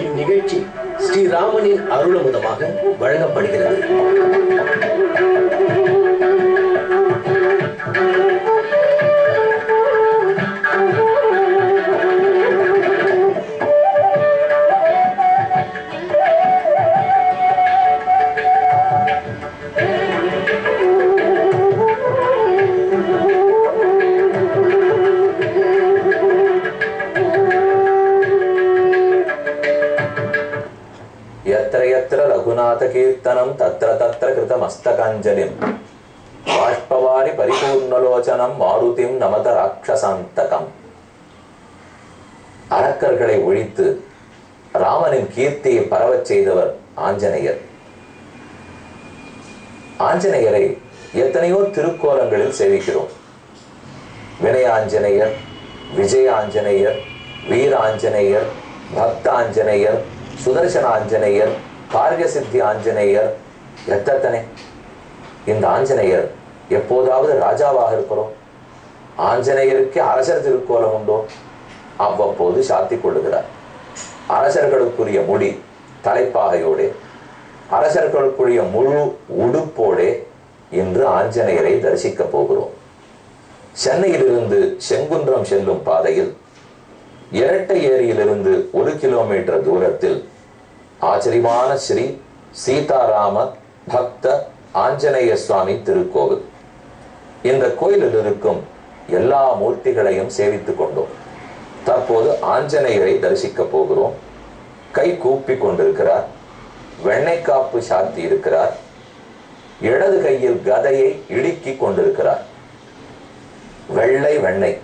இந்நிகழ்ச்சி ஸ்ரீராமனின் அருளமுதமாக வழங்கப்படுகிறது यत्र यत्र रघुनाथकीर्तनं तत्र तत्र कृतमस्तकाञ्जलिं बाष्पवारि परिपूर्णलोचनं मारुतिं நமத ராட்சசாந்தகம் அரக்கர்களை ஒழித்து ராமனின் கீர்த்தியை பரவச் செய்தவர் ஆஞ்சநேயர் ஆஞ்சநேயரை எத்தனையோ திருக்கோலங்களில் சேவிக்கிறோம் வினயாஞ்சநேயர் விஜயாஞ்சநேயர் வீராஞ்சநேயர் பக்தாஞ்சநேயர் சுதர்சன ஆஞ்சநேயர் காரிய சித்தி ஆஞ்சநேயர் எத்தனை இந்த ஆஞ்சநேயர் எப்போதாவது ராஜாவாக இருக்கிறோம் ஆஞ்சநேயருக்கு அரசர் திருக்கோலம் உண்டோ அவ்வப்போது சாத்திக் கொள்ளுகிறார் அரசர்களுக்குரிய முடி தலைப்பாகையோடே அரசர்களுக்குரிய முழு உடுப்போடே இன்று ஆஞ்சநேயரை தரிசிக்க போகிறோம் சென்னையிலிருந்து செங்குன்றம் செல்லும் பாதையில் இரட்டை ஏரியிலிருந்து ஒரு கிலோமீட்டர் தூரத்தில் ஆச்சரியமான ஸ்ரீ சீதாராம பக்த ஆஞ்சநேய சுவாமி திருக்கோவில் இந்த கோயிலில் இருக்கும் எல்லா மூர்த்திகளையும் சேவித்துக் கொண்டோம் தற்போது ஆஞ்சநேயரை தரிசிக்க போகிறோம் கை கூப்பி கொண்டிருக்கிறார் வெண்ணெய் காப்பு சாத்தி இருக்கிறார் இடது கையில் கதையை இடுக்கி கொண்டிருக்கிறார் வெள்ளை வெண்ணெய்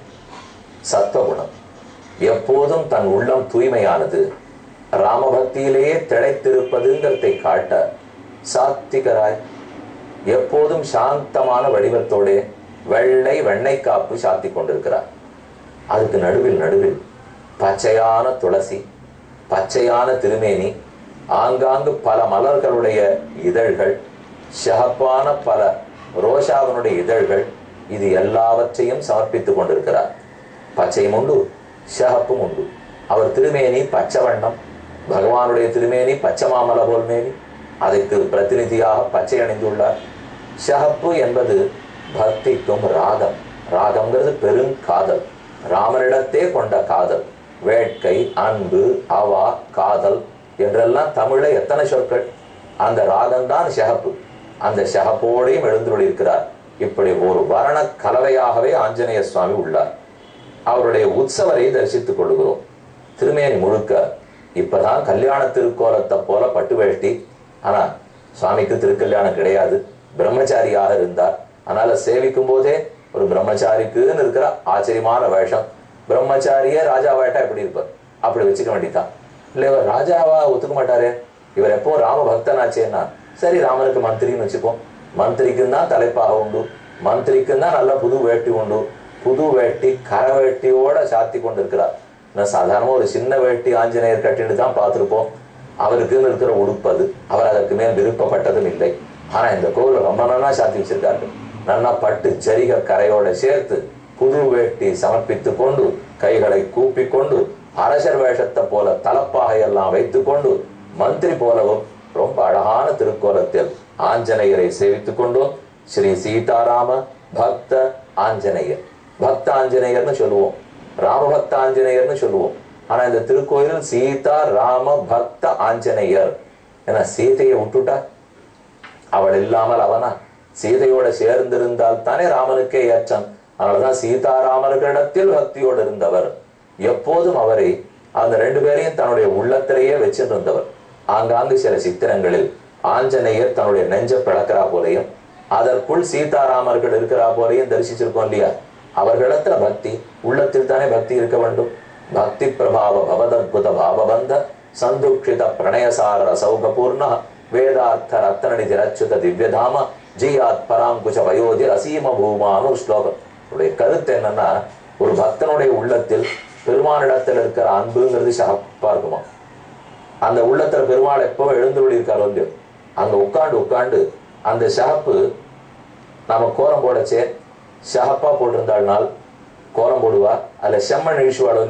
சத்வகுணம் எப்போதும் தன் உள்ளம் தூய்மையானது ராமபக்தியிலேயே திளைத்திருப்பதுங்கிறதை காட்ட சாத்திகராய் எப்போதும் சாந்தமான வடிவத்தோடே வெள்ளை வெண்ணெய் காப்பு சாத்தி கொண்டிருக்கிறார் அதுக்கு நடுவில் நடுவில் பச்சையான துளசி பச்சையான திருமேனி ஆங்காங்கு பல மலர்களுடைய இதழ்கள் சிகப்பான பல ரோஷாவினுடைய இதழ்கள் இது எல்லாவற்றையும் சமர்ப்பித்துக் கொண்டிருக்கிறார் பச்சையும் உண்டு சிகப்பும் உண்டு அவர் திருமேனி பச்சை வண்ணம் பகவானுடைய திருமேனி பச்சை மாமலை போல் மேனி அதற்கு பிரதிநிதியாக பச்சை அணிந்துள்ளார் சிகப்பு என்பது பக்திக்கும் ராகம் ராகம்ங்கிறது பெருங்காதல் ராமனிடத்தே கொண்ட காதல் வேட்கை அன்பு அவா காதல் என்றெல்லாம் தமிழ்ல எத்தனை சொற்கள் அந்த ராகம்தான் சிகப்பு அந்த சிகப்போடையும் எழுந்துள்ளிருக்கிறார் இப்படி ஒரு வர்ண கலவையாகவே ஆஞ்சநேய சுவாமி உள்ளார் அவருடைய உற்சவரை தரிசித்துக் கொள்கிறோம் திருமேனி முழுக்க இப்பதான் கல்யாண திருக்கோலத்தை போல பட்டு வேஷ்டி ஆனா சுவாமிக்கு திருக்கல்யாணம் கிடையாது பிரம்மச்சாரியாக இருந்தார் அதனால சேவிக்கும் போதே ஒரு பிரம்மச்சாரிக்குன்னு இருக்கிற ஆச்சரியமான வேஷம் பிரம்மச்சாரியே ராஜா வேட்டா எப்படி இருப்பார் அப்படி வச்சுக்க வேண்டியதான் இல்ல இவர் ராஜாவா ஒத்துக்க மாட்டாரே இவர் எப்போ ராம பக்தனாச்சேன்னா சரி ராமனுக்கு மந்திரின்னு வச்சுப்போம் மந்திரிக்கும் தான் தலைப்பாக உண்டு மந்திரிக்கும் தான் நல்ல புது வேட்டி உண்டு புது வேட்டி கரை வேட்டியோட சாத்தி கொண்டிருக்கிறார் நான் சாதாரணமா ஒரு சின்ன வேட்டி ஆஞ்சநேயர் கட்டிட்டு தான் பார்த்திருப்போம் அவருக்குன்னு இருக்கிற உடுப்பது அவர் அதற்கு மேல் விருப்பப்பட்டதும் இல்லை ஆனா இந்த கோவில் ரொம்ப நல்லா சாத்தி வச்சிருக்கார்கள் நல்லா பட்டு ஜரிக கரையோட சேர்த்து புது வேட்டி சமர்ப்பித்துக் கொண்டு கைகளை கூப்பி கொண்டு அரசர் வேஷத்தை போல தலப்பாகை எல்லாம் வைத்துக் கொண்டு மந்திரி போலவும் ரொம்ப அழகான திருக்கோலத்தில் ஆஞ்சநேயரை சேவித்துக் கொண்டோம் ஸ்ரீ சீதாராம பக்த ஆஞ்சநேயர் பக்த ஆஞ்சநேயர்னு சொல்லுவோம் ராமபக்த ஆஞ்சநேயர்னு சொல்லுவோம் ஆனா இந்த திருக்கோயிலில் சீதா ராம பக்த ஆஞ்சநேயர் ஏன்னா சீதையை விட்டுட்டா அவள் இல்லாமல் அவனா சீதையோட சேர்ந்திருந்தால் தானே ராமனுக்கே ஏற்றம் அதனாலதான் சீதாராமர்களிடத்தில் பக்தியோடு இருந்தவர் எப்போதும் அவரை அந்த ரெண்டு பேரையும் தன்னுடைய உள்ளத்திலேயே வச்சிருந்தவர் ஆங்காங்கு சில சித்திரங்களில் ஆஞ்சநேயர் தன்னுடைய நெஞ்ச பிளக்கிறா போலையும் அதற்குள் சீதாராமர்கள் இருக்கிறா போலையும் தரிசிச்சிருக்கோம் இல்லையா அவர்களிடத்துல பக்தி உள்ளத்தில் தானே பக்தி இருக்க வேண்டும் பக்தி பிரபாவ பவதத்புத பாவபந்த சந்துக்ஷித பிரணயசார சௌகபூர்ண வேதார்த்த ரத்னநிதி ரச்சுத திவ்யதாம ஜியாத் பராங்குஷ வயோதி அசீம பூமானு ஸ்லோகம் உடைய கருத்து என்னன்னா ஒரு பக்தனுடைய உள்ளத்தில் பெருமானிடத்தில் இருக்கிற அன்புங்கிறது சகப்பா இருக்குமா அந்த உள்ளத்துல பெருமாள் எப்போ எழுந்து இருக்காரோ இல்லையோ அங்க உட்காந்து உட்காந்து அந்த ஷகப்பு நாம கோலம் போடச்சே ஷகப்பா போட்டிருந்தாள்னால் கோலம் போடுவா அதுல செம்மண் இழிச்சுவாளோ இல்லையோ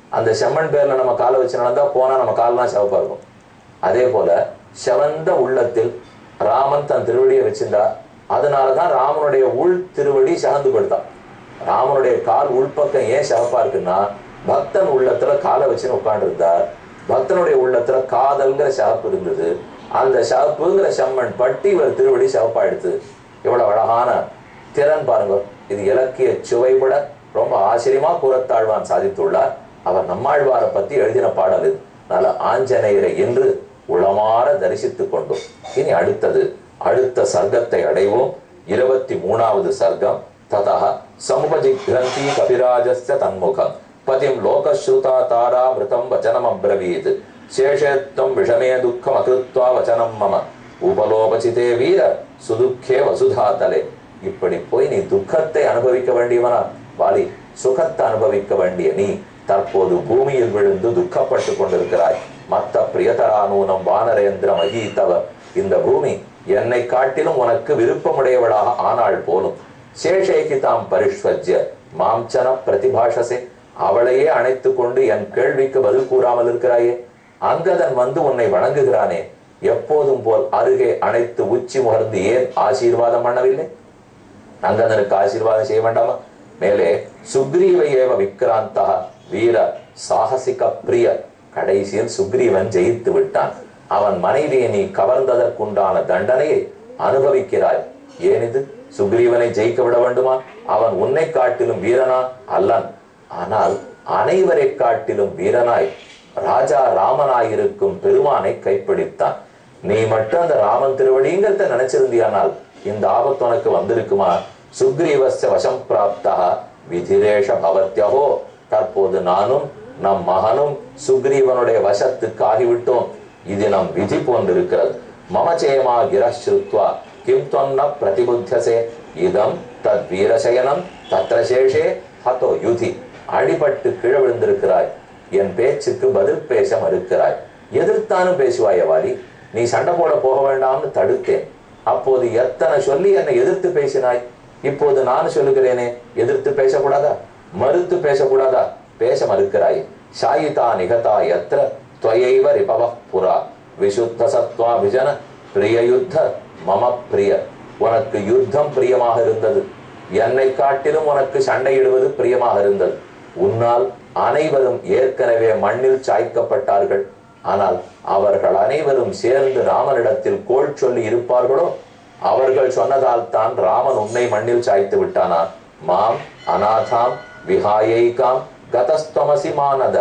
அந்த செம்மண் பேர்ல நம்ம காலை வச்சு நடந்தா போனா நம்ம கால்லாம் சிவப்பா இருக்கும் அதே போல செவந்த உள்ளத்தில் ராமன் தன் திருவடியை வச்சிருந்தா அதனாலதான் ராமனுடைய உள் திருவடி சகந்து படுத்தான் ராமனுடைய கால் உள்பக்கம் ஏன் சிவப்பா இருக்குன்னா பக்தன் உள்ளத்துல காலை வச்சுன்னு உட்கார்ந்து பக்தனுடைய உள்ளத்துல காதல்ங்கிற சிவப்பு இருந்தது அந்த சிவப்புங்கிற செம்மண் பட்டி இவர் திருவடி சிவப்பா எடுத்து எவ்வளவு அழகான திறன் பாருங்க இது இலக்கிய சுவைபட ரொம்ப ஆச்சரியமா கூறத்தாழ்வான் சாதித்துள்ளார் அவர் நம்மாழ்வாரை பத்தி எழுதின பாடல் இது நல்ல ஆஞ்சநேயரை என்று உளமாற தரிசித்துக் கொண்டோம் இனி அடுத்தது அடுத்த சர்க்கத்தை அடைவோம் இருபத்தி மூணாவது சர்க்கம் ததா சமுபஜிக்ரந்தி கபிராஜஸ்ய தன்முகம் பதிம் லோகஸ்ருதா தாரா மிருதம் வச்சனம் அப்ரவீத் சேஷேத்வம் விஷமே துக்கம் அகிருத்வா வச்சனம் மம உபலோபசிதே வீர சுதுக்கே வசுதாதலே இப்படி போய் நீ துக்கத்தை அனுபவிக்க வேண்டியவனா வாலி சுகத்தை அனுபவிக்க வேண்டிய நீ தற்போது பூமியில் விழுந்து துக்கப்பட்டு கொண்டிருக்கிறாய் மத்த பிரியதரானூனம் வானரேந்திர மகீதவ இந்த பூமி என்னை காட்டிலும் உனக்கு விருப்பமுடையவளாக ஆனாள் போலும் சேஷேகி தாம் பரிஷ்வஜ்ய மாம்சன பிரதிபாஷசே அவளையே அணைத்துக் கொண்டு என் கேள்விக்கு பதில் கூறாமல் இருக்கிறாயே அங்கதன் வந்து உன்னை வணங்குகிறானே எப்போதும் போல் அருகே அணைத்து உச்சி முகர்ந்து ஏன் ஆசீர்வாதம் பண்ணவில்லை அங்கதனுக்கு ஆசீர்வாதம் செய்ய வேண்டாமா மேலே சுக்ரீவ ஏவ விக்ராந்தா வீர சாகசிக பிரிய கடைசியில் சுக்ரீவன் ஜெயித்து விட்டான் அவன் மனைவியை நீ கவர்ந்ததற்குண்டான தண்டனையை அனுபவிக்கிறாய் ஏனிது சுக்ரீவனை ஜெயிக்க விட வேண்டுமா அவன் உன்னை காட்டிலும் வீரனா அல்லன் ஆனால் அனைவரை காட்டிலும் வீரனாய் ராஜா ராமனாயிருக்கும் பெருமானை கைப்பிடித்தான் நீ மட்டும் அந்த ராமன் திருவடிங்கிறத நினைச்சிருந்தியானால் இந்த ஆபத்து உனக்கு வந்திருக்குமா சுக்ரீவஸ்ய வசம் பிராப்தா விதிரேஷ பவத்யஹோ தற்போது நானும் நம் மகனும் சுக்ரீவனுடைய வசத்துக்கு ஆகிவிட்டோம் இது நம் விதி போன்றிருக்கிறது மம சேமா கிரஸ்ருத்வா கிம் தொன்ன பிரதிபுத்தியசே இதம் தத் வீரசயனம் தத்ர சேஷே ஹதோ யுதி அடிபட்டு கீழே விழுந்திருக்கிறாய் என் பேச்சுக்கு பதில் பேச மறுக்கிறாய் எதிர்த்தானும் பேசுவாய வாரி நீ சண்டை போட போக வேண்டாம்னு தடுத்தேன் அப்போது எத்தனை சொல்லி என்னை எதிர்த்து பேசினாய் இப்போது நான் சொல்லுகிறேனே எதிர்த்து பேசக்கூடாதா மறுத்து பேசக்கூடாதா பேச மறுக்கிறாய் சாயிதா நிகதா எத்திர துவயைவ ரிபவ புரா விசுத்த சத்வா விஜன பிரிய யுத்த மம பிரிய உனக்கு யுத்தம் பிரியமாக இருந்தது என்னை காட்டிலும் உனக்கு சண்டையிடுவது பிரியமாக இருந்தது உன்னால் அனைவரும் ஏற்கனவே மண்ணில் சாய்க்கப்பட்டார்கள் ஆனால் அவர்கள் அனைவரும் சேர்ந்து ராமனிடத்தில் கோள் சொல்லி இருப்பார்களோ அவர்கள் சொன்னதால் தான் ராமன் உன்னை மண்ணில் சாய்த்து விட்டானா மாம் அநாதாம் விஹாயைகாம் கதஸ்தமசி மானத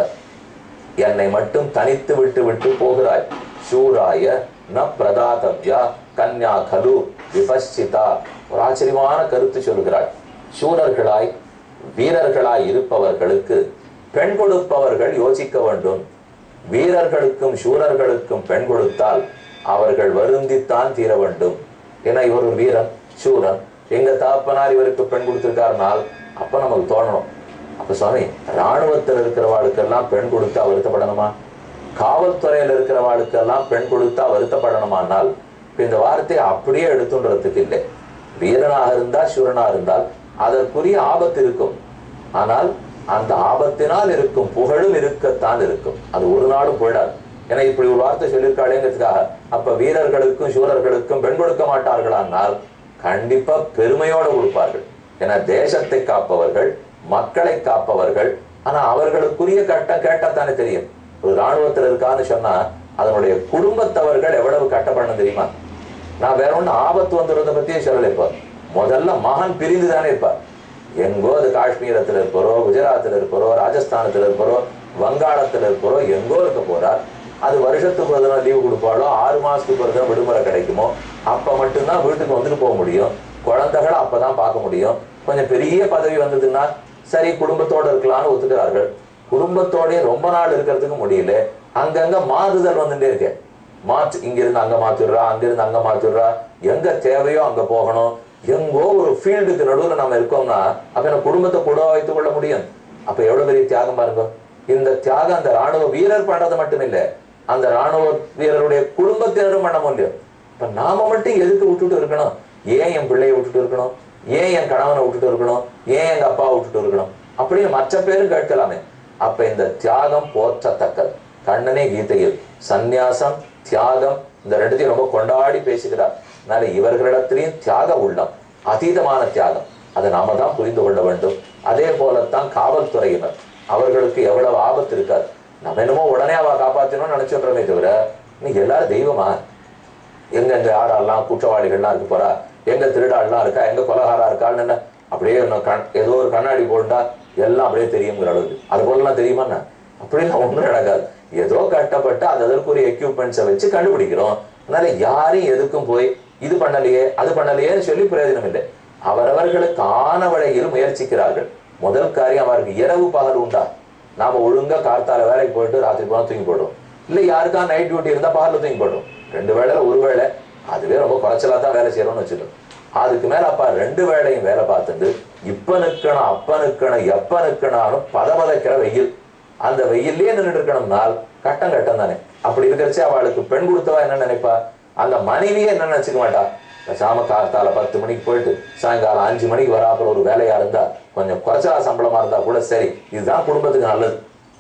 என்னை மட்டும் தனித்து விட்டு விட்டு போகிறாய் சூராய ந பிரதாதவ்யா கன்யா கலு விபஸ்சிதா ஒரு ஆச்சரியமான கருத்து சொல்கிறாய் சூரர்களாய் வீரர்களாய் இருப்பவர்களுக்கு பெண் கொடுப்பவர்கள் யோசிக்க வேண்டும் வீரர்களுக்கும் சூரர்களுக்கும் பெண் கொடுத்தால் அவர்கள் வருந்தித்தான் தீர வேண்டும் ஏன்னா இவர் ஒரு வீரன் சூரன் எங்க தாப்பனார் இவருக்கு பெண் கொடுத்திருக்காருனால் அப்ப நமக்கு தோணணும் அப்ப சுவாமி ராணுவத்தில் இருக்கிறவாளுக்கெல்லாம் பெண் கொடுத்தா வருத்தப்படணுமா காவல்துறையில இருக்கிறவாளுக்கெல்லாம் பெண் கொடுத்தா வருத்தப்படணுமானால் இப்ப இந்த வார்த்தையை அப்படியே எடுத்துன்றதுக்கு இல்லை வீரனாக இருந்தால் சூரனா இருந்தால் அதற்குரிய ஆபத்து இருக்கும் ஆனால் அந்த ஆபத்தினால் இருக்கும் புகழும் இருக்கத்தான் இருக்கும் அது ஒரு நாளும் புகழாது ஏன்னா இப்படி ஒரு வார்த்தை சொல்லியிருக்காளேங்கிறதுக்காக அப்ப வீரர்களுக்கும் சூரர்களுக்கும் பெண் கொடுக்க மாட்டார்களானால் கண்டிப்பா பெருமையோட கொடுப்பார்கள் ஏன்னா தேசத்தை காப்பவர்கள் மக்களை காப்பவர்கள் ஆனா அவர்களுக்குரிய கட்டம் கேட்டாத்தானே தெரியும் ஒரு ராணுவத்தில் இருக்கான்னு சொன்னா அதனுடைய குடும்பத்தவர்கள் எவ்வளவு கட்டப்படணும் தெரியுமா நான் வேற ஒண்ணு ஆபத்து வந்துடுறத பத்தியே சொல்லல இப்போ முதல்ல மகன் பிரிந்து தானே இருப்பார் எங்கோ அது காஷ்மீரத்துல இருப்பாரோ குஜராத்தில் இருப்பாரோ ராஜஸ்தானத்துல இருப்பாரோ வங்காளத்துல இருப்பாரோ எங்கோ இருக்க போறார் அது வருஷத்துக்கு ஒரு தடவை லீவு கொடுப்பாளோ ஆறு மாசத்துக்கு ஒரு தடவை விடுமுறை கிடைக்குமோ அப்ப மட்டும்தான் வீட்டுக்கு வந்துட்டு போக முடியும் குழந்தைகளை அப்பதான் பார்க்க முடியும் கொஞ்சம் பெரிய பதவி வந்ததுன்னா சரி குடும்பத்தோட இருக்கலாம்னு ஒத்துக்கிறார்கள் குடும்பத்தோடயே ரொம்ப நாள் இருக்கிறதுக்கு முடியல அங்கங்க மாறுதல் வந்துட்டே இருக்கேன் மாற்று இங்க இருந்து அங்க மாத்திடுறா அங்க இருந்து அங்க மாத்திடுறா எங்க தேவையோ அங்க போகணும் எங்கோ ஒரு ஃபீல்டுக்கு நடுவுல நம்ம இருக்கோம்னா அப்ப என்ன குடும்பத்தை கூட வைத்துக் கொள்ள முடியும் அப்ப எவ்வளவு பெரிய தியாகம் பாருங்க இந்த தியாகம் அந்த ராணுவ வீரர் பண்றது மட்டும் இல்ல அந்த ராணுவ வீரருடைய குடும்பத்தினரும் பண்ண முடியும் இப்ப நாம மட்டும் எதுக்கு விட்டுட்டு இருக்கணும் ஏன் என் பிள்ளைய விட்டுட்டு இருக்கணும் ஏன் என் கணவனை விட்டுட்டு இருக்கணும் ஏன் எங்க அப்பாவை விட்டுட்டு இருக்கணும் அப்படின்னு மற்ற பேரும் கேட்கலாமே அப்ப இந்த தியாகம் போற்றத்தக்கது கண்ணனே கீதையில் சந்நியாசம் தியாகம் இந்த ரெண்டுத்தையும் ரொம்ப கொண்டாடி பேசுகிறார் அதனால இவர்களிடத்திலையும் தியாக உள்ளம் அதீதமான தியாகம் அதை நாம தான் புரிந்து கொள்ள வேண்டும் அதே போலத்தான் காவல்துறையினர் அவர்களுக்கு எவ்வளவு ஆபத்து இருக்காது நம்ம என்னமோ உடனே அவ காப்பாற்றணும்னு நினைச்சுன்றமே தவிர இன்னைக்கு எல்லாரும் தெய்வமா எங்க எங்க யாரெல்லாம் குற்றவாளிகள்லாம் இருக்கு போறா எங்க திருடாள்லாம் இருக்கா எங்க கொலகாரா இருக்கான்னு என்ன அப்படியே இன்னும் கண் ஏதோ ஒரு கண்ணாடி போட்டா எல்லாம் அப்படியே தெரியுங்கிற அளவுக்கு அது போலலாம் தெரியுமா என்ன அப்படிலாம் ஒண்ணும் நடக்காது ஏதோ கட்டப்பட்டு அது அதற்குரிய எக்யூப்மெண்ட்ஸை வச்சு கண்டுபிடிக்கிறோம் அதனால யாரையும் எதுக்கும் போய் இது பண்ணலையே அது பண்ணலையேன்னு சொல்லி பிரயோஜனம் இல்லை அவரவர்களுக்கு ஆன வழியில் முயற்சிக்கிறார்கள் முதல் காரியம் அவருக்கு இரவு பகல் உண்டா நாம ஒழுங்கா கார்த்தால வேலைக்கு போயிட்டு ராத்திரி போனா தூங்கி போடுவோம் இல்ல யாருக்கா நைட் டியூட்டி இருந்தா பகல்ல தூங்கி போடுவோம் ரெண்டு வேளையில ஒரு வேளை அதுவே ரொம்ப குறைச்சலா தான் வேலை செய்யறோம்னு வச்சுக்கோ அதுக்கு மேல அப்பா ரெண்டு வேளையும் வேலை பார்த்துட்டு இப்ப நிக்கணும் அப்ப நிக்கணும் எப்ப நிக்கணும் பதபதைக்கிற வெயில் அந்த வெயிலே நின்றுட்டு இருக்கணும்னால் கட்டம் கட்டம் தானே அப்படி இருக்கிறச்சு அவளுக்கு பெண் கொடுத்தவா என்ன நினைப்பா அந்த மனைவியே என்ன நினைச்சுக்க மாட்டா பேசாம கார்த்தால பத்து மணிக்கு போயிட்டு சாயங்காலம் அஞ்சு மணிக்கு வராப்புல ஒரு வேலையா இருந்தா கொஞ்சம் குறைச்சலா சம்பளமா இருந்தா கூட சரி இதுதான் குடும்பத்துக்கு நல்லது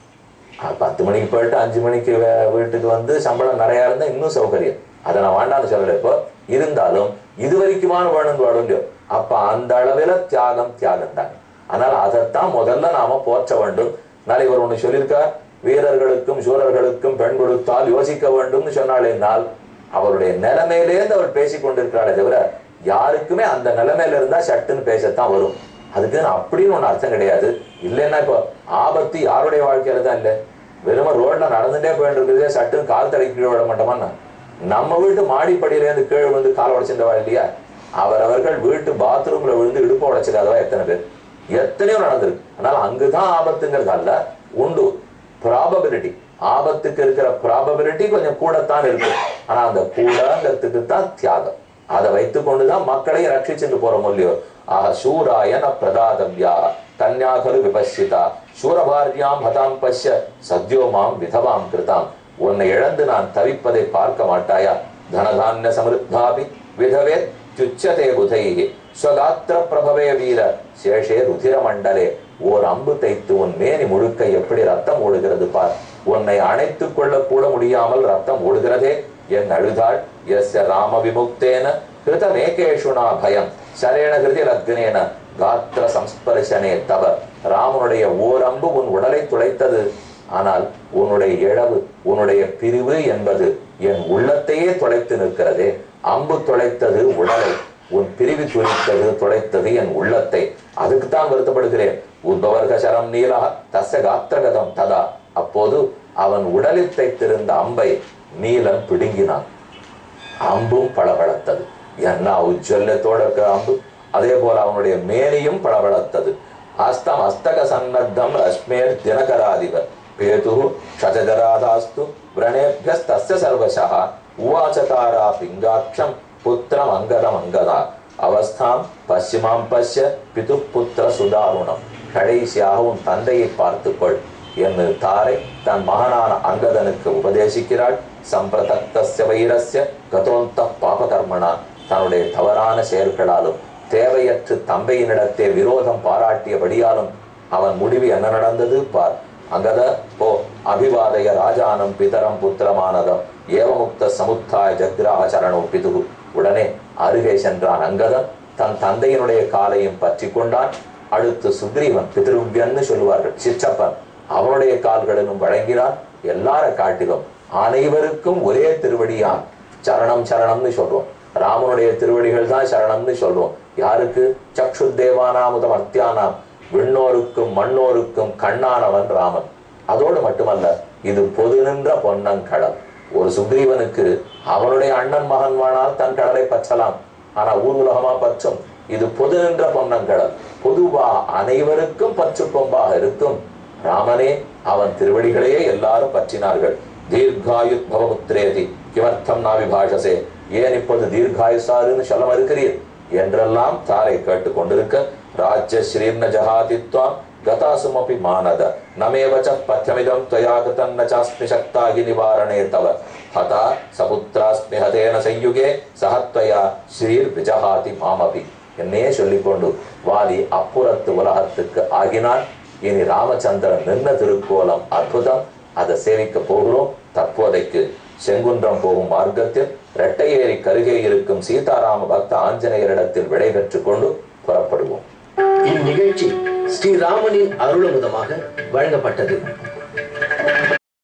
அஹ் பத்து மணிக்கு போயிட்டு அஞ்சு மணிக்கு வே- வீட்டுக்கு வந்து சம்பளம் நிறைய இருந்தா இன்னும் சௌகரியம் அதை நான் வேண்டாம்னு சொல்லல இப்போ இருந்தாலும் இது வரைக்குமான வேணும் வேணும் இல்லையோ அப்ப அந்த அளவில தியாகம் தியாகம் தான் அதனால அதைத்தான் முதல்ல நாம போற்ற வேண்டும் அதனால இவர் ஒண்ணு சொல்லியிருக்கார் வீரர்களுக்கும் சூரர்களுக்கும் பெண் கொடுத்தால் யோசிக்க வேண்டும்னு சொன்னாலே நாள் அவருடைய நிலைமையிலேருந்து அவர் பேசிக் கொண்டிருக்கிறாளே தவிர யாருக்குமே அந்த நிலைமையில இருந்தா சட்டுன்னு பேசத்தான் வரும் அதுக்கு அப்படின்னு ஒண்ணு அர்த்தம் கிடையாது இல்லைன்னா இப்போ ஆபத்து யாருடைய வாழ்க்கையில தான் இல்லை வெறும ரோட்ல நடந்துட்டே போயிட்டு இருக்கிறதே சட்டுன்னு கால் தடை கீழே விட மாட்டோமா நம்ம வீட்டு மாடிப்படியில இருந்து கீழே விழுந்து கால் உடைச்சிருந்தவா இல்லையா அவரவர்கள் வீட்டு பாத்ரூம்ல விழுந்து இடுப்பு உடைச்சிடாதவா எத்தனை பேர் எத்தனையோ நடந்திருக்கு அதனால அங்குதான் ஆபத்துங்கிறது அல்ல உண்டு ப்ராபபிலிட்டி ஆபத்துக்கு இருக்கிற ப்ராபபிலிட்டி கொஞ்சம் கூடத்தான் இருக்கு ஆனா அந்த கூடங்கிறதுக்கு தான் தியாகம் அதை வைத்துக் கொண்டுதான் மக்களையும் ரட்சிச்சுட்டு போறோம் இல்லையோ ஆக சூராயன பிரதாதவ்யா கன்யாகரு விபஸ்ஸிதா சூரபாரியாம் ஹதாம் பஷ்ய சத்யோ மாம் விதவாம் கிருதாம் உன்னை இழந்து நான் தவிப்பதை பார்க்க மாட்டாயா தனதான்ய சமிருத்தாபி விதவே துச்சதே புதைஹி ஸ்வகாத்திர பிரபவே வீர சேஷே ருதிர மண்டலே ஓர் அம்பு தைத்து உன் மேனி முழுக்க எப்படி ரத்தம் ஓடுகிறது பார் உன்னை அணைத்துக் கொள்ள கூட முடியாமல் ரத்தம் ஓடுகிறதே என் அழுதாள் எஸ்ய ராம விமுக்தேன கிருதமேகேஷுனா பயம் சரேண கிருதி லக்னேன காத்திர சம்ஸ்பர்ஷனே தவ ராமனுடைய ஓரம்பு உன் உடலை துளைத்தது ஆனால் உன்னுடைய இழவு உன்னுடைய பிரிவு என்பது என் உள்ளத்தையே துளைத்து நிற்கிறதே அம்பு துளைத்தது உடலை உன் பிரிவு துளைத்தது துளைத்தது என் உள்ளத்தை அதுக்கு தான் வருத்தப்படுகிறேன் உத்பவர்க சரம் நீலா தச காத்திரகதம் ததா அப்போது அவன் உடலில் தைத்திருந்த அம்பை நீலன் பிடுங்கினான் அம்பும் பளபளத்தது என்ன உஜ்ஜல்யத்தோட இருக்கிற அம்பு அதே போல அவனுடைய மேனியும் பளபளத்தது அஸ்தம் அஸ்தக சன்னத்தம் ரஷ்மேர் தினகராதிபர் பேது ஷஜராதாஸ்து விரணேபியஸ்தஸ்ய சர்வசः உவாச்சதாரா பிங்காட்சம் புத்திரம் அங்கதம் அங்கதா அவஸ்தாம் பశ్చిமாம் பश्ய பிது புத்திர சுதாருணம் கடைசியாக உன் தந்தையை பார்த்துக்கொள் என்று தாரை தன் மகனான அங்கதனுக்கு உபதேசிக்கிறாள் சம்பிரதக்தஸ்ய வைரஸ்ய கதோந்த பாபகர்மனா தன்னுடைய தவறான செயல்களாலும் தேவையற்று தந்தையினிடத்தே விரோதம் பாராட்டியபடியாலும் அவன் முடிவு என்ன நடந்தது பார் அங்கத போ அபிவாதய ராஜானம் பிதரம் புத்திரமானதம் ஏவமுக்த சமுத்தாய ஜக்ராக சரணோ பிதுகு உடனே அருகே சென்றான் அங்கதன் தன் தந்தையினுடைய காலையும் பற்றி கொண்டான் அடுத்து சுக்ரீவன் பிதிருவியன்னு சொல்லுவார்கள் சிற்றப்பன் அவனுடைய கால்களிலும் வழங்கினான் எல்லார காட்டிலும் அனைவருக்கும் ஒரே திருவடியான் சரணம் சரணம்னு சொல்றோம் ராமனுடைய திருவடிகள் தான் சரணம்னு சொல்றோம் யாருக்கு சக்ஷு தேவானாமுதம் அத்தியானாம் விண்ணோருக்கும் மண்ணோருக்கும் கண்ணானவன் ராமன் அதோடு மட்டுமல்ல இது பொது நின்ற பொன்னங்கடல் ஒரு சுக்ரீவனுக்கு அவனுடைய அண்ணன் மகன் வானால் தன் கடலை பற்றலாம் ஆனா ஊர் உலகமா பற்றும் இது பொது நின்ற பொன்னங்கடல் பொதுவா அனைவருக்கும் பற்று கொம்பாக இருக்கும் ராமனே அவன் திருவடிகளையே எல்லாரும் பற்றினார்கள் தீர்காயுத் பவமுத்ரேதி கிமர்த்தம் நாவிபாஷசே ஏன் இப்போது தீர்காயுசாருன்னு சொல்ல மறுக்கிறீர் என்றெல்லாம் தாரை கேட்டுக் கொண்டிருக்க ராஜ்ய ஸ்ரீர்ன ஜஹாதித்வாம் கதாசுமபி மானத நமேவச்ச பத்யமிதம் त्वया कृतं न चास्मि शक्ता हि निवारणे तव हता सपुत्रास्मि हतेन संयुगे सह त्वया ஸ்ரீர் விஜஹாதி மாமபி என்னையே சொல்லிக்கொண்டு வாலி அப்புறத்து உலகத்துக்கு ஆகினான் இனி ராமச்சந்திரன் நின்ன திருக்கோலம் அற்புதம் அதை சேவிக்க போகிறோம் தற்போதைக்கு செங்குன்றம் போகும் மார்க்கத்தில் இரட்டையேரி கருகே இருக்கும் சீதாராம பக்த ஆஞ்சநேயரிடத்தில் விடை பெற்றுக் கொண்டு புறப்படுவோம் இந்நிகழ்ச்சி ஸ்ரீராமனின் அருளமுதமாக வழங்கப்பட்டது